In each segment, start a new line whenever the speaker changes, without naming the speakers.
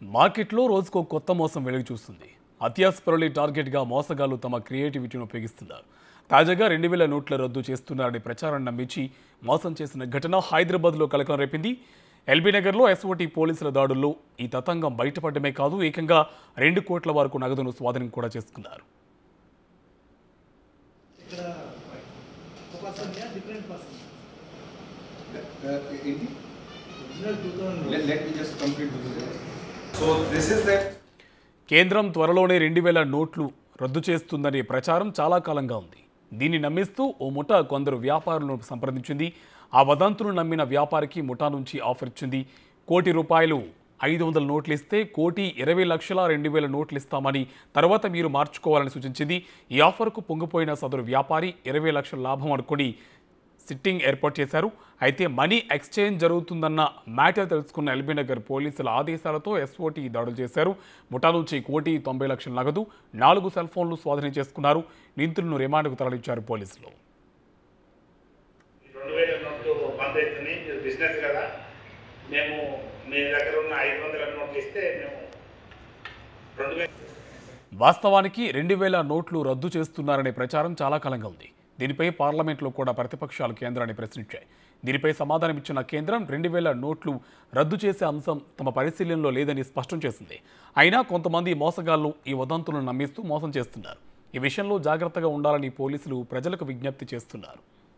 మార్కెట్లో రోజుకో కొత్త మోసం వెలుగు చూస్తుంది అత్యాసపరులే టార్గెట్గా మోసగాళ్లు తమ క్రియేటివిటీని ఉపయోగిస్తున్నారు తాజాగా రెండు వేల నోట్ల రద్దు చేస్తున్నారనే ప్రచారాన్ని నమ్మించి మోసం చేసిన ఘటన హైదరాబాద్లో కలకలం రేపింది ఎల్బీ నగర్లో ఎస్ఓటీ పోలీసుల దాడుల్లో ఈ తతంగం బయటపడమే కాదు ఏకంగా రెండు కోట్ల వరకు నగదును స్వాధీనం కూడా చేసుకున్నారు
ఇక్కడ ఒక పర్సన్ డిఫరెంట్ పర్సన్
Uh, ఏంటి?
Original two thousand
Let, let me just complete the business. So this is that
కేంద్రం త్వరలోనే రెండు వేల నోట్లు రద్దు చేస్తుందనే ప్రచారం చాలా కాలంగా ఉంది దీన్ని నమ్మిస్తూ ఓ ముఠా కొందరు వ్యాపారులను సంప్రదించింది ఆ వదంతును నమ్మిన వ్యాపారికి ముఠా నుంచి ఆఫర్ ఇచ్చింది కోటి రూపాయలు ఐదు వందల నోట్లు ఇస్తే కోటి ఇరవై లక్షల రెండు వేల నోట్లు ఇస్తామని తర్వాత మీరు మార్చుకోవాలని సూచించింది ఈ ఆఫర్కు పొంగిపోయిన సదరు వ్యాపారి ఇరవై లక్షల లాభం అనుకుని సిట్టింగ్ ఏర్పాటు చేశారు అయితే మనీ ఎక్స్చేంజ్ జరుగుతుందన్న మ్యాటర్ తెలుసుకున్న ఎల్బీ నగర్ పోలీసుల ఆదేశాలతో ఎస్ఓటీ దాడులు చేశారు ముఠా నుంచి కోటి తొంభై లక్షల నగదు నాలుగు సెల్ ఫోన్లు స్వాధీనం చేసుకున్నారు నిందితులను రిమాండ్కు తరలించారు పోలీసులు
రెండు వేల నోట్లు బంద్ అవుతున్నాయి మీరు బిజినెస్ కదా మేము మీ దగ్గర ఉన్న ఐదు వందల నోట్లు ఇస్తే మేము రెండు వేల
వాస్తవానికి రెండు వేల నోట్లు రద్దు చేస్తున్నారనే ప్రచారం చాలా కాలంగా ఉంది దీనిపై పార్లమెంట్లో కూడా ప్రతిపక్షాలు కేంద్రాన్ని ప్రశ్నించాయి దీనిపై సమాధానం ఇచ్చిన కేంద్రం రెండు వేల నోట్లు రద్దు చేసే అంశం తమ పరిశీలనలో లేదని స్పష్టం చేసింది అయినా కొంతమంది మోసగాళ్లు ఈ వదంతులను నమ్మిస్తూ మోసం చేస్తున్నారు ఈ విషయంలో జాగ్రత్తగా ఉండాలని పోలీసులు ప్రజలకు విజ్ఞప్తి చేస్తున్నారు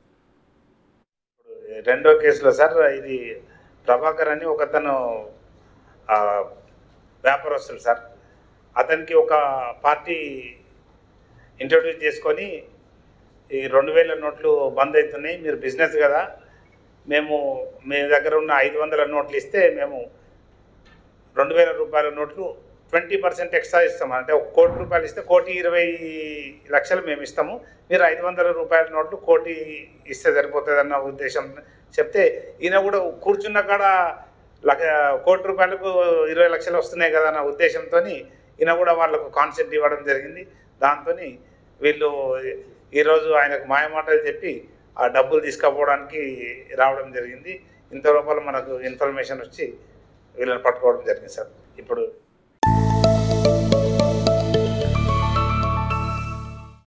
రెండో కేసులో సార్ ఇది ప్రభాకర్ అని ఒకతను ఆ, వ్యాపారస్తుడు సార్ అతనికి ఒక పార్టీ ఇంట్రొడ్యూస్ చేసుకొని ఈ రెండు వేల నోట్లు బంద్ అవుతున్నాయి మీరు బిజినెస్ కదా మేము మీ దగ్గర ఉన్న ఐదు వందల నోట్లు ఇస్తే మేము రెండు వేల రూపాయల నోట్లు ట్వంటీ పర్సెంట్ ఎక్స్ట్రా ఇస్తాము అంటే ఒక కోటి రూపాయలు ఇస్తే కోటి ఇరవై లక్షలు మేము ఇస్తాము మీరు ఐదు వందల రూపాయల నోట్లు కోటి ఇస్తే సరిపోతుంది అన్న ఉద్దేశం చెప్తే ఈయన కూడా కూర్చున్న కాడ లక్ష కోటి రూపాయలకు ఇరవై లక్షలు వస్తున్నాయి కదా అన్న ఉద్దేశంతో ఈయన కూడా వాళ్ళకు కాన్సెప్ట్ ఇవ్వడం జరిగింది దాంతో వీళ్ళు ఈరోజు ఆయనకు మాయమాటలు చెప్పి ఆ డబ్బులు తీసుకుపోవడానికి రావడం జరిగింది ఇంత లోపల మనకు ఇన్ఫర్మేషన్ వచ్చి వీళ్ళని పట్టుకోవడం జరిగింది సార్ ఇప్పుడు